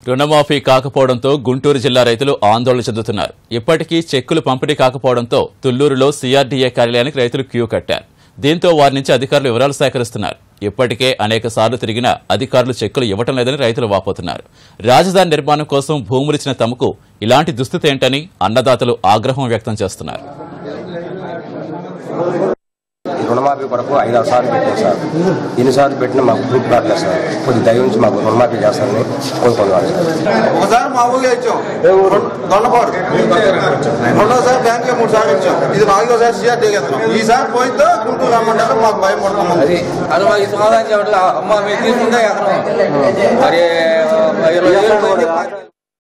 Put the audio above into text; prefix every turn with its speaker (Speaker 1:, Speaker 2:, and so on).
Speaker 1: రుణమాఫీ కాకపోవడంతో గుంటూరు జిల్లా రైతులు ఆందోళన చెందుతున్నారు ఇప్పటికీ చెక్కులు పంపిణీ కాకపోవడంతో తుళ్లూరులో సీఆర్డీఏ కార్యాలయానికి రైతులు క్యూ కట్టారు దీంతో వారి నుంచి అధికారులు వివరాలు సేకరిస్తున్నారు ఇప్పటికే అనేక సార్లు తిరిగిన అధికారులు చెక్కులు ఇవ్వటం లేదని రైతులు వాపోతున్నారు రాజధాని నిర్మాణం కోసం భూములిచ్చిన తమకు ఇలాంటి దుస్థితి ఏంటని అన్నదాతలు ఆగ్రహం వ్యక్తం చేస్తున్నారు
Speaker 2: ఈ రుణమాఫీ కొరకు ఐదారు సార్లు పెట్టాం సార్ ఎన్నిసార్లు పెట్టినా మాకు ప్రూఫ్ రావట్లేదు సార్ కొద్ది దయ ఉంచి మాకు రుణమాఫీ చేస్తారని కోరుకుంటున్నాను సార్
Speaker 3: ఒకసారి మామూలుగా ఇచ్చాం దొండపాడు రెండోసారి బ్యాంక్ లో మూడు సార్లు ఇచ్చాం ఇది నాలుగోసారి సిఆర్ దిగేస్తున్నాం ఈసారి పోయితే గుంటూరు రమ్మంటారు మాకు భయం పడుతున్నాం
Speaker 4: అది అది మాకు సమాధానం చెప్పట్లే అమ్మ మేము తీసుకుంటే ఎకరం మరి ఇరవై వేలు పోయింది